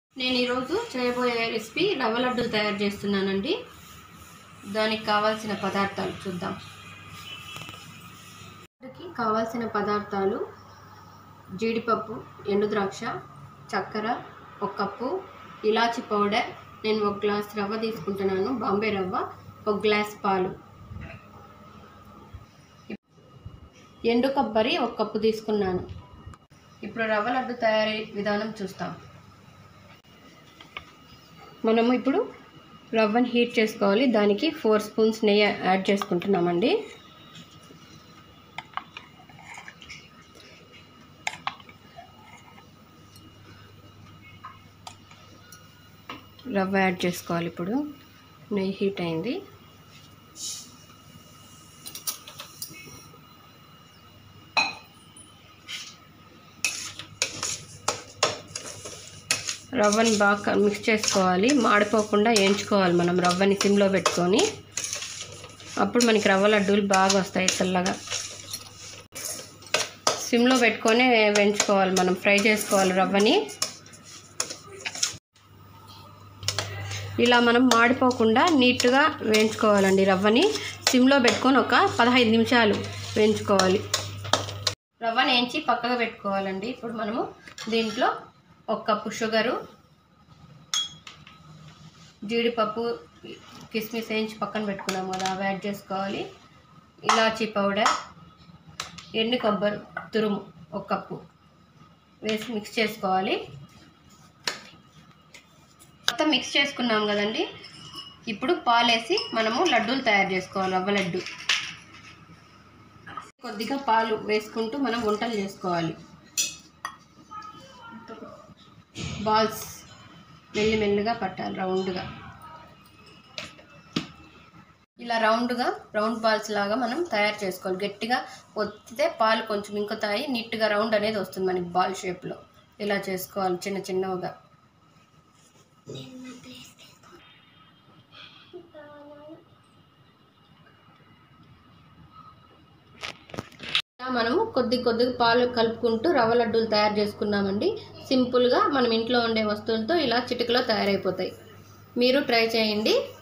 నేను ఈరోజు చేయబోయే రెసిపీ రవ్వ లడ్డూలు తయారు చేస్తున్నానండి దానికి కావాల్సిన పదార్థాలు చూద్దాం లడ్డూకి కావాల్సిన పదార్థాలు జీడిపప్పు ఎండు ద్రాక్ష చక్కెర ఒక కప్పు ఇలాచి పౌడర్ నేను ఒక గ్లాస్ రవ్వ తీసుకుంటున్నాను బాంబే రవ్వ ఒక గ్లాస్ పాలు ఎండు కొబ్బరి ఒక కప్పు తీసుకున్నాను ఇప్పుడు రవ్వ లడ్డు తయారీ విధానం చూస్తాం మనము ఇప్పుడు రవ్వని హీట్ చేసుకోవాలి దానికి ఫోర్ స్పూన్స్ నెయ్యి యాడ్ చేసుకుంటున్నామండి రవ్వ యాడ్ చేసుకోవాలి ఇప్పుడు నెయ్యి హీట్ అయింది రవ్వని బాగా మిక్స్ చేసుకోవాలి మాడిపోకుండా వేయించుకోవాలి మనం రవ్వని సిమ్లో పెట్టుకొని అప్పుడు మనకి రవ్వ లడ్డూలు బాగా వస్తాయి తెల్లగా సిమ్లో పెట్టుకొని వేయించుకోవాలి మనం ఫ్రై చేసుకోవాలి రవ్వని ఇలా మనం మాడిపోకుండా నీట్గా వేయించుకోవాలండి రవ్వని సిమ్లో పెట్టుకొని ఒక పదహైదు నిమిషాలు వేయించుకోవాలి రవ్వని వేయించి పక్కగా పెట్టుకోవాలండి ఇప్పుడు మనము దీంట్లో ఒక కప్పు షుగరు జీడిపప్పు కిస్మిస్ వేయించి పక్కన పెట్టుకున్నాము కదా అవి యాడ్ చేసుకోవాలి ఇలాచీ పౌడర్ ఎండు కొబ్బరి తురుము ఒక కప్పు వేసి మిక్స్ చేసుకోవాలి మొత్తం మిక్స్ చేసుకున్నాం కదండి ఇప్పుడు పాలేసి మనము లడ్డూలు తయారు చేసుకోవాలి రవ్వ లడ్డు కొద్దిగా పాలు వేసుకుంటూ మనం వంటలు చేసుకోవాలి బాల్స్ మెల్లి మెల్లిగా పట్టాలి రౌండ్గా ఇలా రౌండ్గా రౌండ్ బాల్స్ లాగా మనం తయారు చేసుకోవాలి గట్టిగా ఒత్తితే పాలు కొంచెం ఇంకుతాయి నీట్గా రౌండ్ అనేది వస్తుంది మనకి బాల్ షేప్లో ఇలా చేసుకోవాలి చిన్న చిన్నవిగా మనము కొద్ది కొద్దిగా పాలు కలుపుకుంటూ రవ్వ లడ్డూలు తయారు చేసుకున్నామండి సింపుల్గా మనం ఇంట్లో ఉండే వస్తువులతో ఇలా చిటికలో తయారైపోతాయి మీరు ట్రై చేయండి